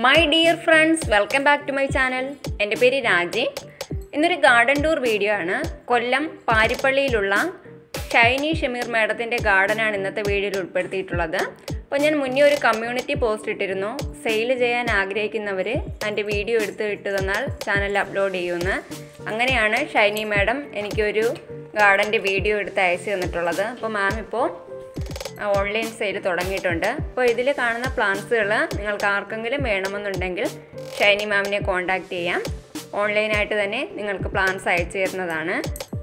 my dear friends welcome back to my channel എൻ്റെ പേര് രാജി ഇന്നൊരു ഗാർഡൻ ടൂർ വീഡിയോ ആണ് കൊല്ലം പാരിപ്പള്ളിയിലുള്ള ഷൈനി ഷമീർ മാഡത്തിൻ്റെ ഗാർഡനാണ് ഇന്നത്തെ വീഡിയോയിൽ ഉൾപ്പെടുത്തിയിട്ടുള്ളത് അപ്പോൾ ഞാൻ മുന്നേ ഒരു കമ്മ്യൂണിറ്റി പോസ്റ്റ് ഇട്ടിരുന്നു സെയിൽ ചെയ്യാൻ ആഗ്രഹിക്കുന്നവർ എൻ്റെ വീഡിയോ എടുത്ത് ഇട്ട് തന്നാൽ ചാനലിൽ അപ്ലോഡ് ചെയ്യുമെന്ന് അങ്ങനെയാണ് ഷൈനി മാഡം എനിക്കൊരു ഗാർഡൻ്റെ വീഡിയോ എടുത്ത് അയച്ചു തന്നിട്ടുള്ളത് അപ്പോൾ മാം ഇപ്പോൾ ഓൺലൈൻ സെയിൽ തുടങ്ങിയിട്ടുണ്ട് അപ്പോൾ ഇതിൽ കാണുന്ന പ്ലാന്റ്സുകൾ നിങ്ങൾക്ക് ആർക്കെങ്കിലും വേണമെന്നുണ്ടെങ്കിൽ ഷൈനി മാമിനെ കോൺടാക്റ്റ് ചെയ്യാം ഓൺലൈനായിട്ട് തന്നെ നിങ്ങൾക്ക് പ്ലാന്റ്സ് അയച്ചു തരുന്നതാണ്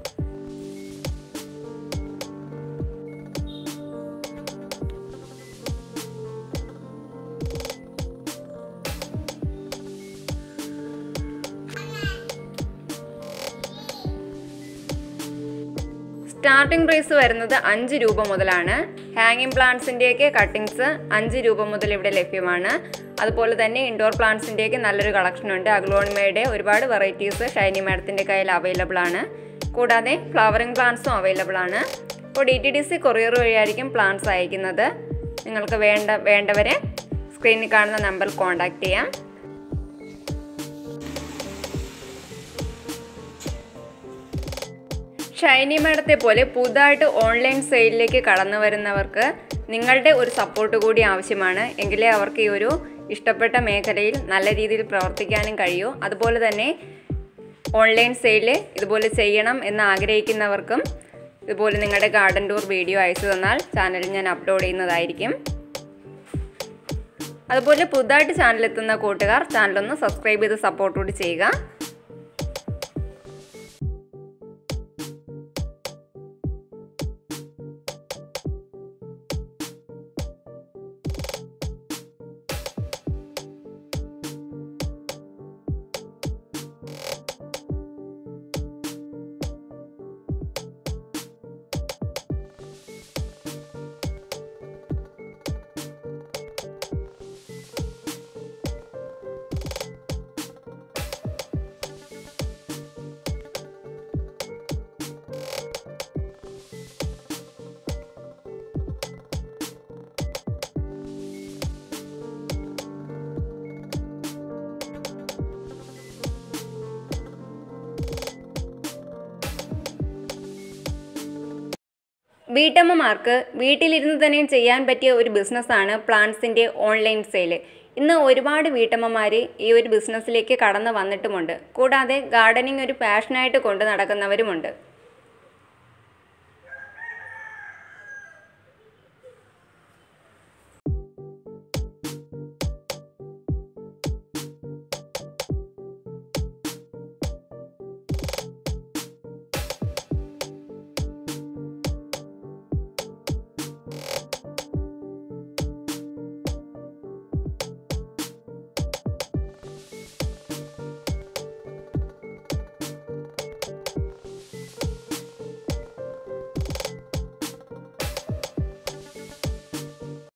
സ്റ്റാർട്ടിംഗ് പ്രൈസ് വരുന്നത് അഞ്ച് രൂപ മുതലാണ് ഹാങ്ങിങ് പ്ലാന്റ്സിൻ്റെയൊക്കെ കട്ടിങ്സ് അഞ്ച് രൂപ മുതൽ ഇവിടെ ലഭ്യമാണ് അതുപോലെ തന്നെ ഇൻഡോർ പ്ലാന്റ്സിൻ്റെയൊക്കെ നല്ലൊരു കളക്ഷൻ ഉണ്ട് അഗ്ലോണിമയുടെ ഒരുപാട് വെറൈറ്റീസ് ഷൈനി മാഡത്തിൻ്റെ കയ്യിൽ അവൈലബിൾ ആണ് കൂടാതെ ഫ്ലവറിംഗ് പ്ലാന്റ്സും അവൈലബിൾ ആണ് ഇപ്പോൾ D T D C courier വഴിയായിരിക്കും പ്ലാന്റ്സ് അയക്കുന്നത് നിങ്ങൾക്ക് വേണ്ട വേണ്ടവരെ സ്ക്രീനിൽ കാണുന്ന നമ്പറിൽ കോൺടാക്റ്റ് ചെയ്യാം ഷൈനി മാഡത്തെ പോലെ പുതുതായിട്ട് ഓൺലൈൻ സെയിലിലേക്ക് കടന്നു വരുന്നവർക്ക് നിങ്ങളുടെ ഒരു സപ്പോർട്ട് കൂടി ആവശ്യമാണ് എങ്കിലേ അവർക്ക് ഈ ഒരു ഇഷ്ടപ്പെട്ട മേഖലയിൽ നല്ല രീതിയിൽ പ്രവർത്തിക്കാനും കഴിയൂ അതുപോലെ തന്നെ ഓൺലൈൻ സെയിൽ ഇതുപോലെ ചെയ്യണം എന്ന് ആഗ്രഹിക്കുന്നവർക്കും ഇതുപോലെ നിങ്ങളുടെ ഗാർഡൻ ടൂർ വീഡിയോ അയച്ചു തന്നാൽ ചാനലിൽ ഞാൻ അപ്ലോഡ് ചെയ്യുന്നതായിരിക്കും അതുപോലെ പുതുതായിട്ട് ചാനലെത്തുന്ന കൂട്ടുകാർ ചാനലൊന്ന് സബ്സ്ക്രൈബ് ചെയ്ത് സപ്പോർട്ട് കൂടി ചെയ്യുക വീട്ടമ്മമാർക്ക് വീട്ടിലിരുന്ന് തന്നെ ചെയ്യാൻ പറ്റിയ ഒരു ബിസിനസ്സാണ് പ്ലാന്റ്സിൻ്റെ ഓൺലൈൻ സെയിൽ ഇന്ന് ഒരുപാട് വീട്ടമ്മമാർ ഈ ഒരു ബിസിനസ്സിലേക്ക് കടന്നു വന്നിട്ടുമുണ്ട് കൂടാതെ ഗാർഡനിങ് ഒരു പാഷനായിട്ട് കൊണ്ട് നടക്കുന്നവരുമുണ്ട്